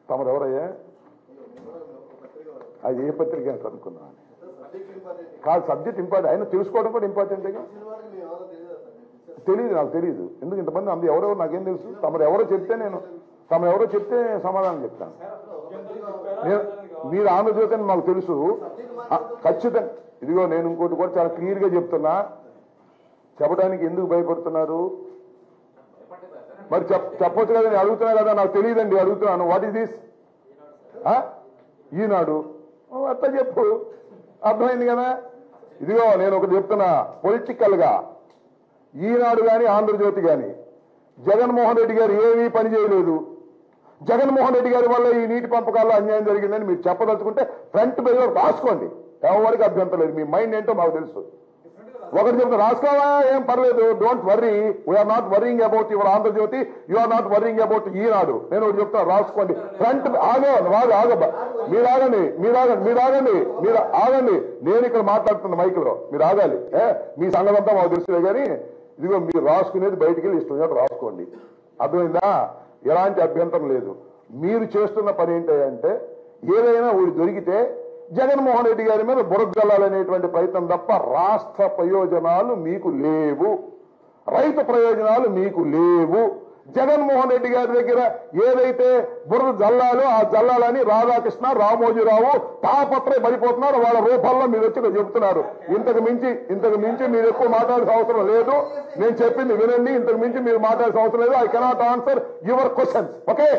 తమరు ఎవరయ్యా అది ఏ పత్రిక అని కనుక్కున్నాను కాదు సబ్జెక్ట్ ఇంపార్టెంట్ అయినా తెలుసుకోవడం కూడా ఇంపార్టెంట్గా తెలియదు నాకు తెలియదు ఎందుకు ఇంతమంది అంది ఎవరెవరు నాకేం తెలుసు తమరు ఎవరో చెప్తే నేను తమరు ఎవరో చెప్తే సమాధానం చెప్తాను నేను మీరు ఆంధ్రజ్యోతి అని మాకు తెలుసు ఆ, ఖచ్చితంగా ఇదిగో నేను ఇంకోటి కూడా చాలా క్లియర్గా చెప్తున్నా చెప్పడానికి ఎందుకు భయపడుతున్నారు మరి చెప్ చెప్పొచ్చు కదా నేను అడుగుతున్నా కదా నాకు తెలియదండి అడుగుతున్నాను వాట్ ఈస్ దిస్ ఈనాడు ఓ, అట్లా చెప్పు అర్థమైంది కదా ఇదిగో నేను ఒకటి చెప్తున్నా పొలిటికల్ గా ఈనాడు కానీ ఆంధ్రజ్యోతి కానీ జగన్మోహన్ రెడ్డి గారు ఏమీ పని చేయలేదు జగన్మోహన్ రెడ్డి గారి వల్ల ఈ నీటి పంపకాల్లో అన్యాయం జరిగిందని మీరు చెప్పదలుచుకుంటే ఫ్రంట్ పేజ్ రాసుకోండి ఎవరికి అభ్యంతరం లేదు మీ మైండ్ ఏంటో మాకు తెలుసు ఒకటి చెప్తా రాసుకోవా ఏం పర్లేదు don't worry we're not worrying about your Andhra Jyothi you are not worrying about Eenadu నేను ఒకటి చెప్తాను రాసుకోండి ఫ్రంట్ ఆగో ఆగ ఆగ మీరు ఆగండి మీరు ఆగండి మీరు ఆగండి మీరు ఆగండి నేను ఇక్కడ మాట్లాడుతున్న మైకులో మీరు ఆగాలి ఏ మీ సంగతంతా మాకు తెలుసులే కానీ ఇదిగో మీరు రాసుకునేది బయటికి వెళ్ళి ఇష్టం వచ్చినట్టు రాసుకోండి అర్థమైందా ఎలాంటి అభ్యంతరం లేదు మీరు చేస్తున్న పని ఏంటంటే ఏదైనా ఊరి దొరికితే జగన్మోహన్ రెడ్డి గారి మీద బురదల్లాలనేటువంటి ప్రయత్నం తప్ప రాష్ట్ర ప్రయోజనాలు మీకు లేవు రైతు ప్రయోజనాలు మీకు లేవు జగన్మోహన్ రెడ్డి గారి దగ్గర ఏదైతే బురద జల్లాలో ఆ జల్లాలని రాధాకృష్ణ రామోజీరావు తాపత్రయ పడిపోతున్నారు వాళ్ళ రూపంలో మీరు వచ్చి ఇక్కడ చెబుతున్నారు ఇంతకు మించి ఇంతకు మించి మీరు ఎక్కువ మాట్లాడాల్సిన అవసరం లేదు నేను చెప్పింది వినండి ఇంతకు మించి మీరు మాట్లాడాల్సిన అవసరం లేదు I cannot answer your questions okay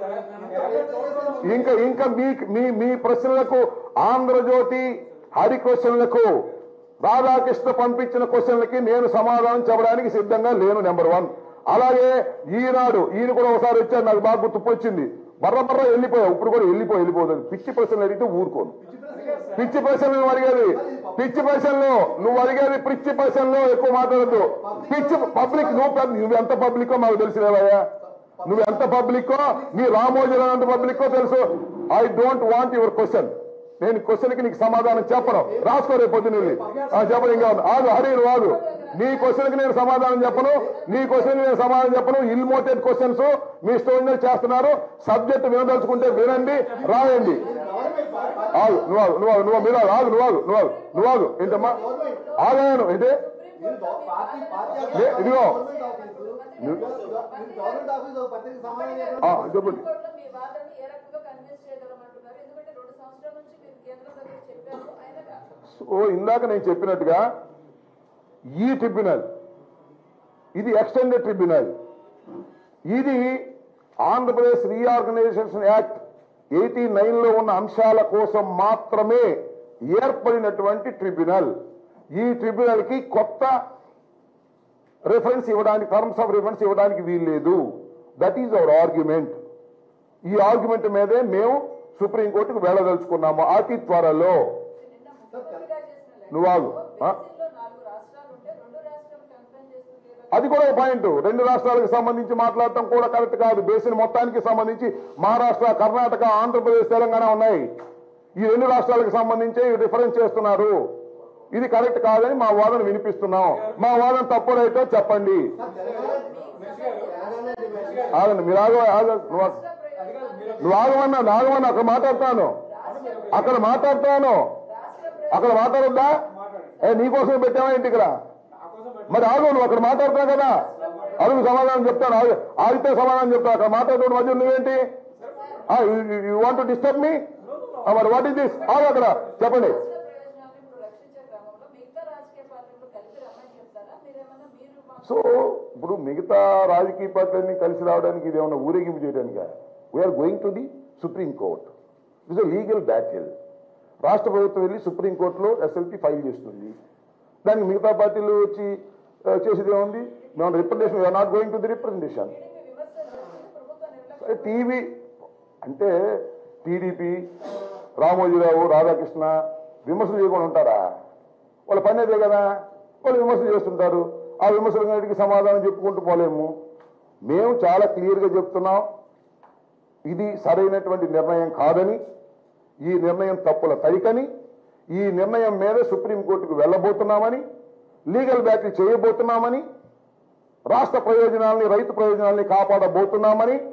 ఇంకా ఇంకా మీ మీ మీ ప్రశ్నలకు ఆంధ్రజ్యోతి హరి క్వశ్చన్లకు రాధాకృష్ణ పంపించిన క్వశ్చన్లకి నేను సమాధానం చెప్పడానికి సిద్ధంగా లేను నెంబర్ వన్ అలాగే ఈనాడు ఈయన కూడా ఒకసారి వచ్చాడు నాకు బాగా తుప్పొచ్చింది బర్ర బర్ర వెళ్ళిపోయావు ఇప్పుడు కూడా వెళ్ళిపో వెళ్ళిపోతుంది పిచ్చి ప్రశ్నలు అడిగితే ఊరుకోను పిచ్చి ప్రశ్నలు నువ్వు అడిగేది పిచ్చి ప్రశ్నలు నువ్వు అడిగేది పిచ్చి ప్రశ్నలు ఎక్కువ మాట్లాడద్దు పిచ్చి పబ్లిక్ నువ్వు పెద్ద- నువ్వు ఎంత పబ్లిక్ మాకు తెలిసినవయ్యా నువ్వు ఎంత పబ్లిక్ నీ రామోజీరావు ఎంత పబ్లిక్ తెలుసు I don't want your question నేను క్వశ్చన్ కి నీకు సమాధానం చెప్పను రాసుకో రేపు పొద్దున్న వెళ్ళి. ఆ, చెప్పను ఇంకా ఉంది. ఆగు హరి నువ్వు ఆగు నీ క్వశ్చన్ కి నేను సమాధానం చెప్పను నీ క్వశ్చన్ నేను సమాధానం చెప్పను ఇల్మోటెడ్ క్వశ్చన్స్ మీ స్టోరీ చేస్తున్నారు సబ్జెక్ట్ వినదలుచుకుంటే వినండి రాయండి ఆగు నువ్వు ఆగు నువ్వు ఆగు నువ్వు మీరు ఆగు, ఆగు నువ్వు ఆగు నువ్వు ఆగు నువ్వు ఆగు ఏంటమ్మా ఆగాను ఏంటి లే, ఇదిగో గవర్నమెంట్ ఆఫీస్ ఒక పత్రిక సమాధానం ఆ, చెప్పండి కోర్టులో మీ వాదనని ఏ రకంగా కన్విన్స్ చేయగలమంటున్నారు ఎందుకంటే రెండు సంవత్సరాల నుంచి మీరు కేంద్రం దగ్గర చెప్పారు ఆయన ఓ ఇందాక నేను చెప్పినట్టుగా ఈ ట్రిబ్యునల్ ఇది ఎక్స్టెండెడ్ ట్రిబ్యునల్ ఇది ఆంధ్రప్రదేశ్ రీఆర్గనైజేషన్ యాక్ట్ ఎయిటీ లో ఉన్న అంశాల కోసం మాత్రమే ఏర్పడినటువంటి ట్రిబ్యునల్ ఈ ట్రిబ్యునల్ కి కొత్త రిఫరెన్స్ ఇవ్వడానికి టర్మ్స్ ఆఫ్ రిఫరెన్స్ ఇవ్వడానికి వీల్లేదు దట్ ఈజ్ అవర్ ఆర్గ్యుమెంట్ ఈ ఆర్గ్యుమెంట్ మీదే మేము సుప్రీంకోర్టుకు వెళ్ళదలుచుకున్నాము అతి త్వరలో నిన్న ముఖ్యమంత్రిగా చేసిన నువ్వు ఆగు. ఆ? బేసిన్లో నాలుగు రాష్ట్రాలు ఉంటే రెండు రాష్ట్రాలు కంపెయిన్ చేస్తుంది అది కూడా ఒక పాయింట్ రెండు రాష్ట్రాలకు సంబంధించి మాట్లాడటం కూడా కరెక్ట్ కాదు బేసిన్ మొత్తానికి సంబంధించి మహారాష్ట్ర కర్ణాటక ఆంధ్రప్రదేశ్ తెలంగాణ ఉన్నాయి ఈ రెండు రాష్ట్రాలకు సంబంధించి రిఫరెన్స్ చేస్తున్నారు ఇది కరెక్ట్ కాదని మా వాదన వినిపిస్తున్నాం మా వాదన తప్పుడైతే చెప్పండి ఆగండి మీరు ఆగ ఆగ నువ్వు ఆగు. నువ్వు ఆగమన్నా నేను ఆగమన్నా అక్కడ మాట్లాడతాను అక్కడ మాట్లాడతాను అక్కడ మాట్లాడొద్దా ఏ నీకోసం పెట్టావా ఇంటి ఇక్కడ మరి ఆగు నువ్వు అక్కడ మాట్లాడుతున్నావు కదా అడుగు సమాధానం చెప్తాను ఆగు ఆగితే సమాధానం చెప్తాను అక్కడ మాట్లాడుతున్న మధ్య నువ్వేంటి యూ వాంట్ డిస్టర్బ్ మీ మరి వాట్ ఈస్ దిస్ ఆగు అక్కడ చెప్పండి రాష్ట్ర ప్రయోజనాలను ఇప్పుడు రక్షించే క్రమంలో మిగతా రాజకీయ పార్టీలు కలిపి రమ్మని చెప్తారా మీరేమన్నా మీరు మాకు సో ఇప్పుడు మిగతా రాజకీయ పార్టీలన్నీ కలిసి రావడానికి ఇది ఏమన్నా ఊరేగింపు చేయడానికి we're going to the supreme court is legal battle రాష్ట్ర ప్రభుత్వం వెళ్ళి సుప్రీం కోర్టులో ఎస్ఎల్పి ఫైల్ చేస్తుంది దానికి మిగతా పార్టీలు వచ్చి ఆ, చేసేది ఏముంది మేము representation we're not going to the representation విమర్శలు చేస్తుంది ప్రభుత్వ నిర్లక్ష్యం టీవీ అంటే టీడీపీ రామోజీరావు రాధాకృష్ణ విమర్శలు చేయకుండా ఉంటారా వాళ్ళ పని అదే కదా వాళ్ళు విమర్శలు చేస్తుంటారు ఆ విమర్శలన్నిటికీ సమాధానం చెప్పుకుంటూ పోలేము మేము చాలా క్లియర్గా చెప్తున్నాం ఇది సరైనటువంటి నిర్ణయం కాదని ఈ నిర్ణయం తప్పుల తడికని ఈ నిర్ణయం మీద సుప్రీంకోర్టుకు వెళ్ళబోతున్నామని లీగల్ బ్యాటిల్ చేయబోతున్నామని రాష్ట్ర ప్రయోజనాల్ని రైతు ప్రయోజనాల్ని కాపాడబోతున్నామని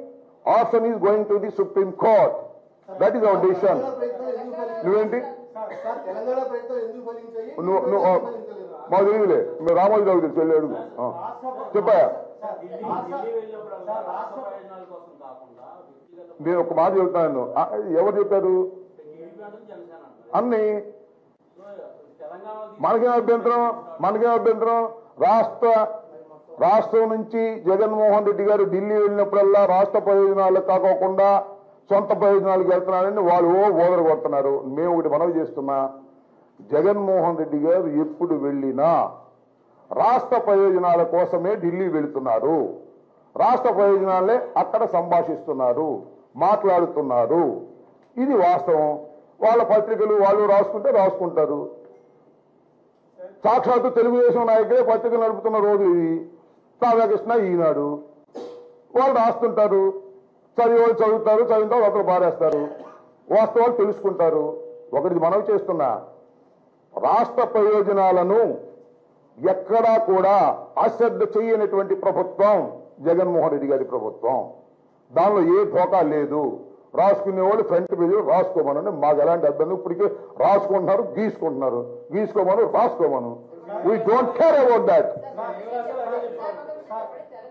option is going to the supreme court that is our decision Telangana ప్రయత్నాలు ఎందుకు ఫలించాయి? నువ్వేంటి సార్ తెలంగాణ ప్రయత్నాలు ఎందుకు ఫలించాయి నువ్వు నువ్వు ఎందుకు ఫలించలేదు? మాకు తెలియదులే మీరు రామోజీరావు తెలుసు వెళ్ళి అడుగు ఆ. చెప్పాయా ఢిల్లీ ఢిల్లీ వెళ్ళినప్పుడల్లా రాష్ట్ర ప్రయోజనాల కోసం కాకుండా వ్యక్తిగత నేను ఒక మాట చెబుతాను ఆ, ఎవరు చెప్పారు టీడీపీ అంటే జనసేన అంటారు అన్ని సో తెలంగాణ మనకేం అభ్యంతరం మనకేం అభ్యంతరం రాష్ట్ర రాష్ట్రం నుంచి జగన్మోహన్ రెడ్డి గారు ఢిల్లీ వెళ్ళినప్పుడల్లా రాష్ట్ర ప్రయోజనాలు కాకోకుండా సొంత ప్రయోజనాలకు వెళ్తున్నారని వాళ్ళు ఓ ఓదర కొడుతున్నారు మేము ఒకటి మనవి చేస్తున్నా జగన్మోహన్ రెడ్డి గారు ఎప్పుడు వెళ్ళినా రాష్ట్ర ప్రయోజనాల కోసమే ఢిల్లీ వెళుతున్నారు రాష్ట్ర ప్రయోజనాలే అక్కడ సంభాషిస్తున్నారు మాట్లాడుతున్నారు ఇది వాస్తవం వాళ్ళ పత్రికలు వాళ్ళు రాసుకుంటే రాసుకుంటారు సాక్షాత్తు తెలుగుదేశం నాయకులే పత్రిక నడుపుతున్న రోజు ఇది రాధాకృష్ణ ఈనాడు వాళ్ళు రాస్తుంటారు చదివి చదువుతారు చదివిన తర్వాత ఒకరు పారేస్తారు వాస్తవాలు తెలుసుకుంటారు ఒకటి మనవి చేస్తున్నా రాష్ట్ర ప్రయోజనాలను ఎక్కడా కూడా అశ్రద్ధ చేయనటువంటి ప్రభుత్వం జగన్మోహన్ రెడ్డి గారి ప్రభుత్వం దానిలో ఏ ధోకా లేదు రాసుకునే వాళ్ళు ఫ్రంట్ పేజ్ రాసుకోమని మాకు ఎలాంటి అర్థం లేదు. ఇప్పటికే రాసుకుంటున్నారు గీసుకుంటున్నారు గీసుకోమను రాసుకోమను we don't care about that sir, మీరు చెప్పండి.